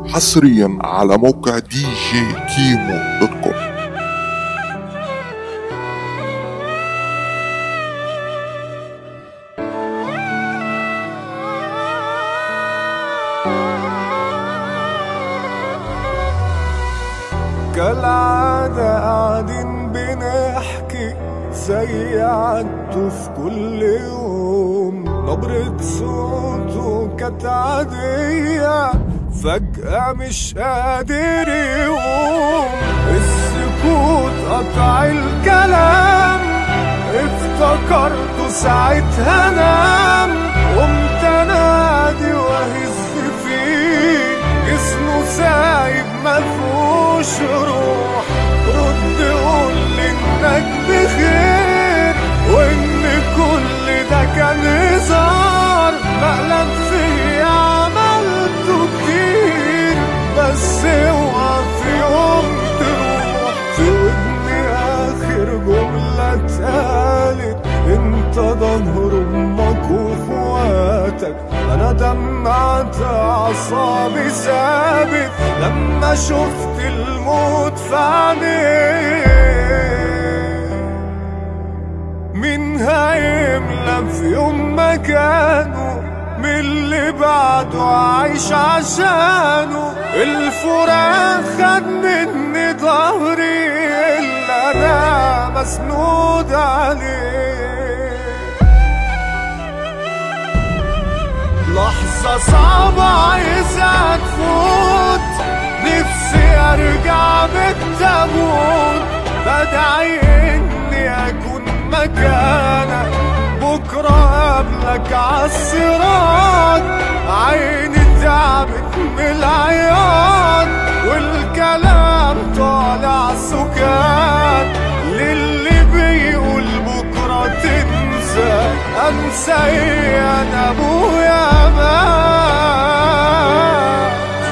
حصريا على موقع دي جي كيمو دوت كوم كالعادة قاعدين بنحكي زي عدته في كل يوم نبرة صوته كانت عادية فجأة مش قادر يقوم السكوت قطع الكلام افتكرته ساعتها نام قمت انادي واهز فيه جسمه سايب مفهوش روح رد قول لي انك بخير وان كل ده كان هزار مقلب فيا عملته كتير بس اوعى في يوم تروح في ودني اخر جملة اتقالت انت ظهر امك واخواتك انا دمعت اعصابي ثابت لما شفت الموت في عينيك مين هيملى في يوم مكانه من اللي بعده عايش عشانه الفراق خد مني ظهري اللي انا مسنود عليه لحظة صعبة عايزة تفوت نفسي ارجع بالتابوت بدعي اني اكون مكانك بكرة قبلك عالصراط عيني تعبت من العياط والكلام طالع سكان للي بيقول بكرة تنسى انسى إيه انا ابويا مات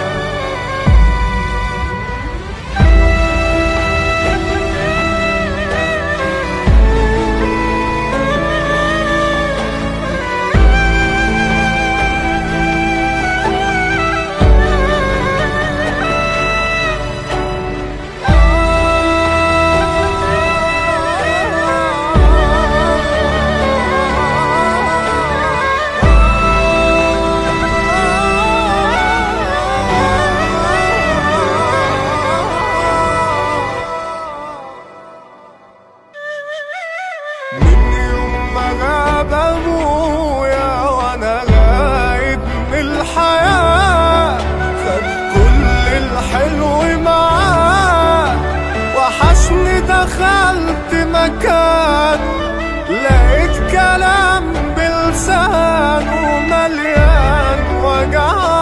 من يوم ما غاب ابويا وانا غايب من الحياة خد كل الحلو معاه وحشني دخلت مكان لقيت كلام بلسانه مليان وجع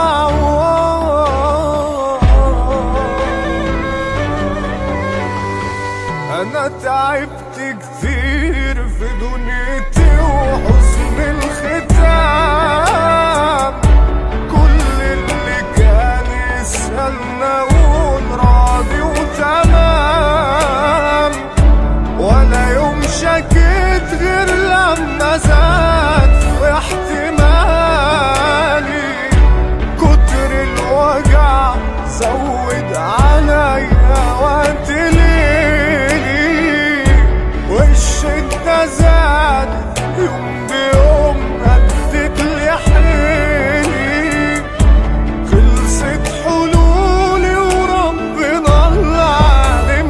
انا تعبت كتير في دنيتي وحزن الختام كل اللي كان يسألنا اقول راضي وتمام ولا يوم شكيت غير لما زاد في احتمالي كتر الوجع زود عليا وقت ليلي والشدة زاد يوم بيوم هدت لي حيلي خلصت حلولي وربنا العالم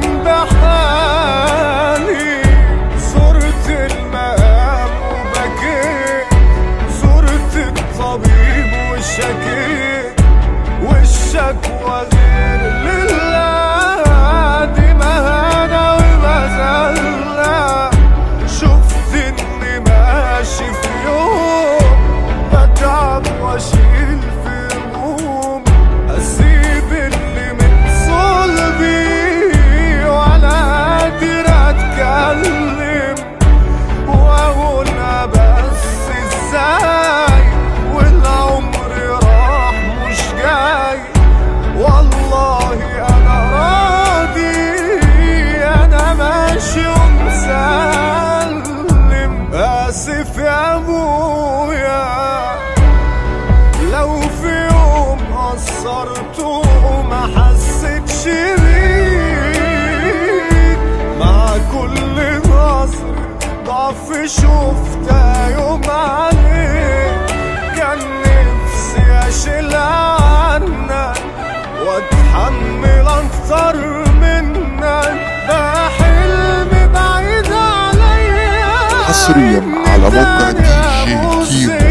بحالي زرت المقام وبكيت زرت الطبيب وشكيت والشكوى غير لله دي مهانة ومذلة شفت اني ماشي في يوم بتعب واشيل في هموم اسيب اللي من صلبي ولا قادر اتكلم واقولها بس ازاي والعمر راح مش جاي والله انا راضي انا ماشي ومسلم اسف يا ابويا لو في وشفتها يوم عليك كان نفسي اشيل عنك واتحمل اكتر منك ده حلم بعيد عليا حصرياً على موقع دي جي كيمو.